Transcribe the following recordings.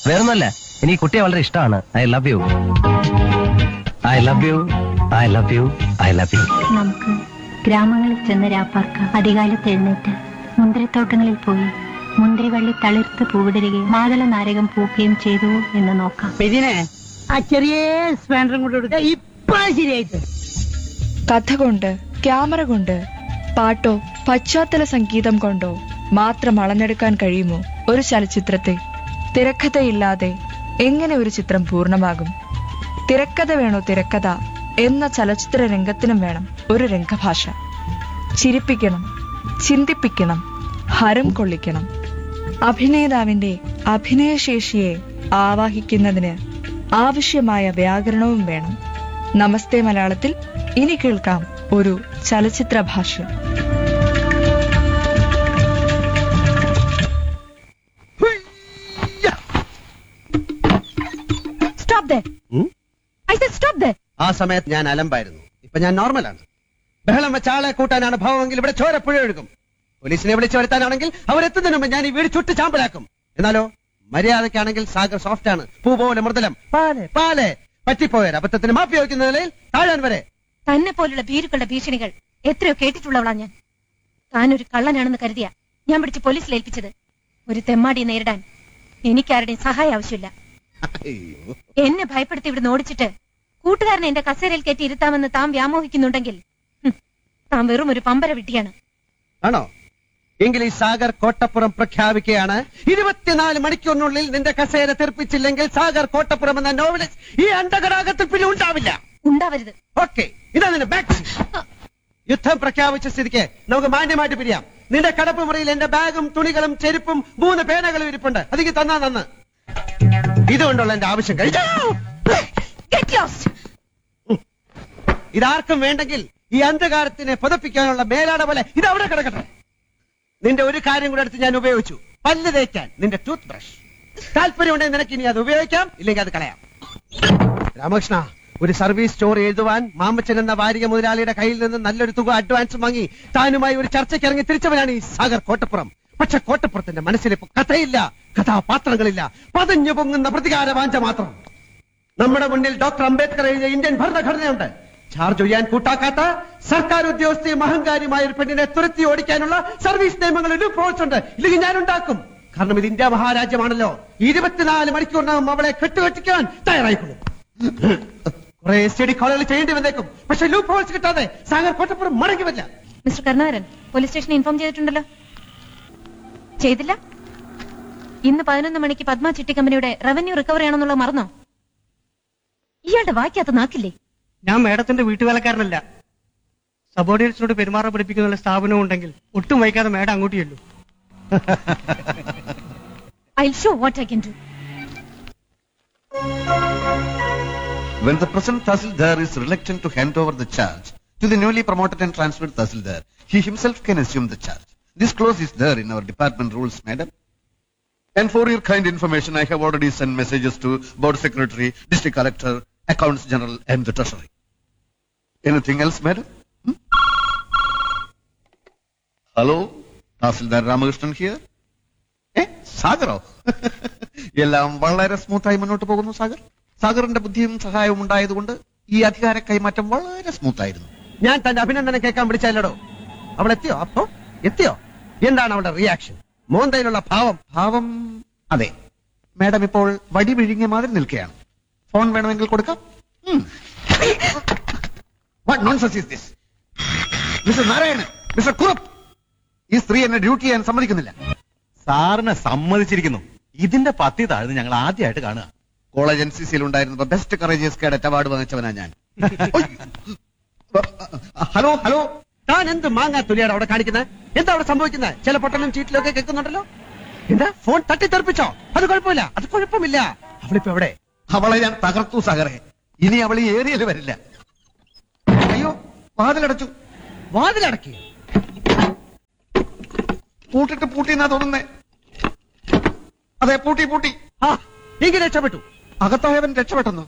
വേറൊന്നല്ല എനിക്ക് കുട്ടിയെ വളരെ ഇഷ്ടമാണ് I love you I love you I love you I love you നമുക്ക് ഗ്രാമങ്ങളിൽ ചെന്ന് രാപ്പാർക്കാം അധികാലത്ത് എഴുന്നേറ്റ് മുന്തിരിത്തോട്ടങ്ങളിൽ പോയി മുന്തിരിവള്ളി തളിർത്ത് പൂവിടരുകയും മാതള നാരകം പൂക്കുകയും ചെയ്തു എന്ന് നോക്കാം ഇതിനെ ആ ചെറിയ സ്പാൻഡറും കൊണ്ട് കൊടുത്ത ഇപ്പൊ ശരിയായിട്ട് കഥ കൊണ്ട് ക്യാമറ കൊണ്ട് പാട്ടോ പശ്ചാത്തല സംഗീതം കൊണ്ടോ മാത്രം അളന്നെടുക്കാൻ കഴിയുമോ ഒരു ചലച്ചിത്രത്തെ തിരക്കഥയില്ലാതെ എങ്ങനെ ഒരു ചിത്രം പൂർണ്ണമാകും തിരക്കഥ വേണോ തിരക്കഥ എന്ന ചലച്ചിത്ര രംഗത്തിനും വേണം ഒരു രംഗഭാഷ ചിരിപ്പിക്കണം ചിന്തിപ്പിക്കണം ഹരം കൊള്ളിക്കണം അഭിനേതാവിന്റെ അഭിനയശേഷിയെ ആവാഹിക്കുന്നതിന് ആവശ്യമായ വ്യാകരണവും വേണം നമസ്തേ മലയാളത്തിൽ ഇനി കേൾക്കാം ഒരു ചലച്ചിത്ര ഭാഷ്യം സ്റ്റോപ്പ് ദേ ഐ സെഡ് സ്റ്റോപ്പ് ദേ ആ സമയത്ത് ഞാൻ അലമ്പായിരുന്നു ഇപ്പൊ ഞാൻ നോർമലാണ് ബഹളം വെച്ച ആളെ കൂട്ടാനാണ് ഭാവമെങ്കിൽ ഇവിടെ ചോര പുഴ ഒഴുകും പോലീസിനെ വിളിച്ചു വരുത്താനാണെങ്കിൽ അവരെത്തുന്നതിന് മുമ്പ് ഞാൻ ഈ വീട് ചുട്ട് ചാമ്പലാക്കും എന്നാലോ മര്യാദക്കാണെങ്കിൽ സാഗർ സോഫ്റ്റ് ആണ് പൂ പോലെ മൃദുലം പാലെ പാലെ പറ്റിപ്പോയാൽ അബദ്ധത്തിന് മാഫി വയ്ക്കുന്ന നിലയിൽ താഴാൻ വരെ തന്നെ പോലുള്ള ഭീരുക്കളുടെ ഭീഷണികൾ എത്രയോ കേട്ടിട്ടുള്ളവളാ ഞാൻ താൻ ഒരു കള്ളനാണെന്ന് കരുതിയ ഞാൻ പിടിച്ച് പോലീസിൽ ഏൽപ്പിച്ചത് ഒരു തെമ്മാടിയെ നേരിടാൻ എനിക്കാരുടെയും സഹായം ആവശ്യമില്ല അയ്യോ. എന്നെ ഭയപ്പെടുത്തി ഇവിടുന്ന് ഓടിച്ചിട്ട് കൂട്ടുകാരനെ എന്റെ കസേരയിൽ കയറ്റി ഇരുത്താമെന്ന് താൻ വ്യാമോഹിക്കുന്നുണ്ടെങ്കിൽ ഹും, താൻ വെറും ഒരു പമ്പര വിട്ടിയാണ് ആണോ എങ്കിൽ ഈ സാഗർ കോട്ടപ്പുറം പ്രഖ്യാപിക്കുകയാണ് ഇരുപത്തിനാല് മണിക്കൂറിനുള്ളിൽ നിന്റെ കസേര തെറിപ്പിച്ചില്ലെങ്കിൽ സാഗർ കോട്ടപ്പുറം എന്ന നോവലിസ്റ്റ് ഈ അണ്ടകടാകത്തിൽ പിന്നെ ഉണ്ടാവില്ല ഉണ്ടാവരുത് ഓക്കെ ഇതാ നിന്റെ ബാക്ക് യുദ്ധം പ്രഖ്യാപിച്ച സ്ഥിതിക്ക് നമുക്ക് മാന്യമായിട്ട് പിരിയാം നിന്റെ കടപ്പ് മുറിയിൽ എന്റെ ബാഗും തുണികളും ചെരുപ്പും മൂന്ന് പേനകളും ഇരിപ്പുണ്ട് അതിക്ക് തന്നാ നന്ന് ഇതുകൊണ്ടുള്ള എന്റെ ആവശ്യം കഴിഞ്ഞു Get lost! ഇതാർക്കും വേണ്ടെങ്കിൽ ഈ അന്ധകാരത്തിനെ പുതപ്പിക്കാനുള്ള മേലാട പോലെ ഇത് അവിടെ കിടക്കട്ടെ നിന്റെ ഒരു കാര്യം കൂടെ എടുത്ത് ഞാൻ ഉപയോഗിച്ചു പല്ല് തേക്കാൻ നിന്റെ ടൂത്ത് ബ്രഷ് താല്പര്യമുണ്ടെങ്കിൽ നിനക്ക് ഇനി അത് ഉപയോഗിക്കാം ഇല്ലെങ്കിൽ അത് കളയാം രാമകൃഷ്ണ ഒരു സർവീസ് സ്റ്റോർ എഴുതുവാൻ മാമച്ചൻ എന്ന വാരിക മുതലാളിയുടെ കയ്യിൽ നിന്ന് നല്ലൊരു തുക അഡ്വാൻസ് വാങ്ങി താനുമായി ഒരു ചർച്ചയ്ക്ക് ഇറങ്ങി തിരിച്ചവനാണ് ഈ സാഗർ കോട്ടപ്പുറം പക്ഷെ കോട്ടപ്പുറത്തിന്റെ മനസ്സിൽ ഇപ്പൊ കഥയില്ല കഥാപാത്രങ്ങളില്ല പതഞ്ഞു പൊങ്ങുന്ന പ്രതികാര വാഞ്ച മാത്രം നമ്മുടെ മുന്നിൽ ഡോക്ടർ അംബേദ്കർ എഴുതിയ ഇന്ത്യൻ ഭരണഘടനയുണ്ട് ചാർജ് ഒഴിയാൻ കൂട്ടാക്കാത്ത സർക്കാർ ഉദ്യോഗസ്ഥയും അഹങ്കാരിയുമായ ഒരു പെണ്ണിനെ തുരത്തി ഓടിക്കാനുള്ള സർവീസ് നിയമങ്ങളിൽ ഒരു ഫോഴ്സ് ഉണ്ട് ഇല്ലെങ്കിൽ ഞാൻ ഉണ്ടാക്കും കാരണം ഇത് ഇന്ത്യ മഹാരാജ്യമാണല്ലോ ഇരുപത്തിനാല് മണിക്കൂറിനകം അവളെ കെട്ടുകെട്ടിക്കാൻ തയ്യാറായിക്കൊള്ളും കുറെ സ്റ്റഡി കോളുകൾ ചെയ്യേണ്ടി വന്നേക്കും പക്ഷെ ലൂപ്പ് ഹോൾസ് കിട്ടാതെ സാഗർ കോട്ടപ്പുറം മടങ്ങി വരില്ല മിസ്റ്റർ കരുണാകരൻ പോലീസ് സ്റ്റേഷനിൽ ഇൻഫോം ചെയ്തിട്ടുണ്ടല്ലോ ചെയ്തില്ല ഇന്ന് പതിനൊന്ന് മണിക്ക് പത്മ ചിട്ടി കമ്പനിയുടെ റവന്യൂ റിക്കവറി ആണെന്നുള്ളത് മറന്നോ ഇയാളുടെ വായിക്കാത്ത നാക്കില്ലേ ഞാൻ മേഡത്തിന്റെ വീട്ടുവേലക്കാരനല്ല സബോർഡിനേറ്റ്സിനോട് പെരുമാറാൻ പഠിപ്പിക്കുന്ന സ്ഥാപനം ഉണ്ടെങ്കിൽ ഒട്ടും വൈകാതെ മേഡം അങ്ങോട്ട് ചെല്ലു I show what I can do When the present Tahsildar is reluctant to hand over the charge to the newly promoted and transferred Tahsildar, he himself can assume the charge. This clause is there in our department rules, madam. And for your kind information, I have already sent messages to board secretary, district collector, accounts general, and the treasury. Anything else, madam? Hmm? Hello, Tahsildar Ramakrishnan here. ഏ സാഗറോ എല്ലാം വളരെ സ്മൂത്തായി മുന്നോട്ട് പോകുന്നു സാഗർ സാഗറിന്റെ ബുദ്ധിയും സഹായവും ഉണ്ടായതുകൊണ്ട് ഈ അധികാര കൈമാറ്റം വളരെ സ്മൂത്തായിരുന്നു ഞാൻ തന്റെ അഭിനന്ദനം കേൾക്കാൻ വിളിച്ചല്ലോ അവൾ എത്തിയോ അപ്പോ എത്തിയോ എന്താണ് അവളുടെ റിയാക്ഷൻ മോന്തയിലുള്ള ഭാവം ഭാവം അതെ മാഡം ഇപ്പോൾ വടി വിഴുങ്ങിയ മാതിരി നിൽക്കുകയാണ് ഫോൺ വേണമെങ്കിൽ കൊടുക്കാം what nonsense is this mister Narayanan mister Kurup ഈ സ്ത്രീ എന്നെ ഡ്യൂട്ടി ചെയ്യാൻ സമ്മതിക്കുന്നില്ല സാറിനെ സമ്മതിച്ചിരിക്കുന്നു ഇതിന്റെ പത്തി താഴ്ന്ന് ഞങ്ങൾ ആദ്യമായിട്ട് കാണുക കോളേജ് എൻ സി സിയിൽ ഉണ്ടായിരുന്നപ്പോ ബെസ്റ്റ് കറേജിയസ് കേഡറ്റ് അവാർഡ് വാങ്ങിച്ചവനാ ഞാൻ ഹലോ ഹലോ താൻ എന്ത് മാങ്ങാ തുലിയാണ് അവിടെ കാണിക്കുന്നത് എന്താ അവിടെ സംഭവിക്കുന്നത് ചില പൊട്ടലും ചീറ്റിലും ഒക്കെ കേൾക്കുന്നുണ്ടല്ലോ എന്താ ഫോൺ തട്ടിത്തെറിപ്പിച്ചോ അത് കുഴപ്പമില്ല അത് കുഴപ്പമില്ല അവളിപ്പോ എവിടെ അവളെ ഞാൻ തകർത്തു സഹറെ ഇനി അവൾ ഈ ഏരിയയിൽ വരില്ല അയ്യോ വാതിലടച്ചു വാതിലടക്കി പൂട്ടിട്ട് പൂട്ടിന്നാ തോന്നുന്നേ അതെ പൂട്ടി പൂട്ടി ആ എങ്കിൽ രക്ഷപ്പെട്ടു അകത്തായവൻ രക്ഷപ്പെട്ടെന്നു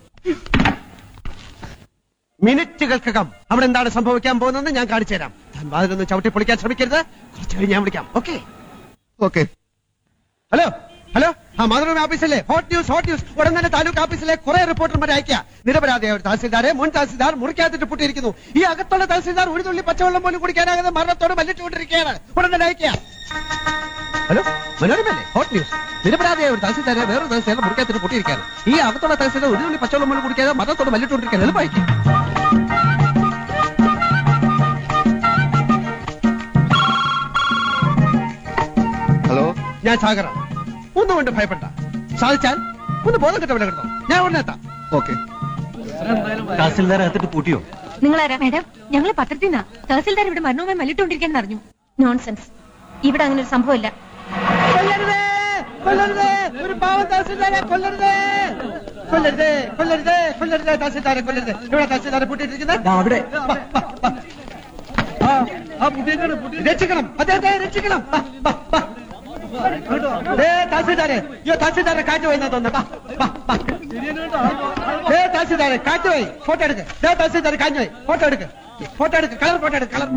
മിനിറ്റുകൾക്കകം അവിടെ എന്താണ് സംഭവിക്കാൻ പോകുന്നത് ഞാൻ കാണിച്ചു തരാം താൻ വാതിലൊന്ന് ചവിട്ടി പൊളിക്കാൻ ശ്രമിക്കരുത് കുറച്ച് കഴിഞ്ഞ് ഞാൻ വിളിക്കാം ഓക്കെ ഓക്കെ ഹലോ ഹലോ ആ മാതൃഭൂമി ഓഫീസിലെ ഹോട്ട് ന്യൂസ് ഹോട്ട് ന്യൂസ് ഉടൻ തന്നെ താലൂക്ക് ഓഫീസിലെ കുറെ റിപ്പോർട്ടർമാരെ അയക്കുക നിരപരാധിയായ ഒരു തഹസിൽദാരെ മുൻ തഹസിൽദാർ മുറിക്കാത്തിട്ട് പൂട്ടിയിരിക്കുന്നു ഈ അകത്തുള്ള തഹസിൽദാർ ഒരു തുള്ളി പച്ചവെള്ളം പോലും കുടിക്കാനാകാതെ മരണത്തോട് മല്ലിട്ടുകൊണ്ടിരിക്കുകയാണ് ഉടൻ തന്നെ അയക്കുക ഹലോ മനോരമല്ലേ ഹോട്ട് ന്യൂസ് നിരപരാധിയായ ഒരു തഹസിൽദാരെ വേറൊരു തഹസിൽദാർ മുറിക്കാത്തിട്ട് പൂട്ടിയിരിക്കുകയാണ് ഈ അകത്തുള്ള തഹസിൽദാർ ഒരു തുള്ളി പച്ചവെള്ളം പോലും കുടിക്കാതെ മരണത്തോട് മല്ലിട്ടുകൊണ്ടിരിക്കുകയാണ് എളുപ്പം അയക്കുക ഹലോ ഞാൻ സാഗറാണ് ഒന്നും കൊണ്ട് ഭയപ്പെട്ട സാധിച്ചാൽ ഒന്ന് ബോധം കിട്ട വില കിട്ടോ ഞാൻ ഉടനെ എത്താം ഓക്കെ തഹസിൽദാർ അകത്തിട്ട് പൂട്ടിയോ നിങ്ങളാരാ മാഡം ഞങ്ങൾ പത്രത്തിൽ നിന്നാ തഹസിൽദാർ ഇവിടെ മരണവുമായി മല്ലിട്ടുകൊണ്ടിരിക്കാൻ അറിഞ്ഞു നോൺസെൻസ് ഇവിടെ അങ്ങനെ ഒരു സംഭവമില്ല കൊല്ലരുതേ കൊല്ലരുതേ ഒരു പാവം തഹസിൽദാരെ കൊല്ലരുതേ കൊല്ലരുതേ കൊല്ലരുതേ കൊല്ലരുതേ തഹസിൽദാരെ കൊല്ലരുതേ ഇവിടെ തഹസിൽദാരെ പൂട്ടിയിട്ടിരിക്കുന്നത് അവിടെ രക്ഷിക്കണം അദ്ദേഹത്തെ രക്ഷിക്കണം വാ, വാ, വാ. ദേ, തഹസിൽദാരെ അയ്യോ തഹസിൽദാരെ കാറ്റ് പോയി എന്നാ തോന്നുന്നു വാ, വാ, വാ. ദേ, തഹസിൽദാരെ കാറ്റ് പോയി ഫോട്ടോ എടുക്ക് ദേ, തഹസിൽദാരെ കാറ്റ് പോയി ഫോട്ടോ എടുക്ക് ഫോട്ടോ എടുക്ക് കളർ ഫോട്ടോ എടുക്ക് കളർ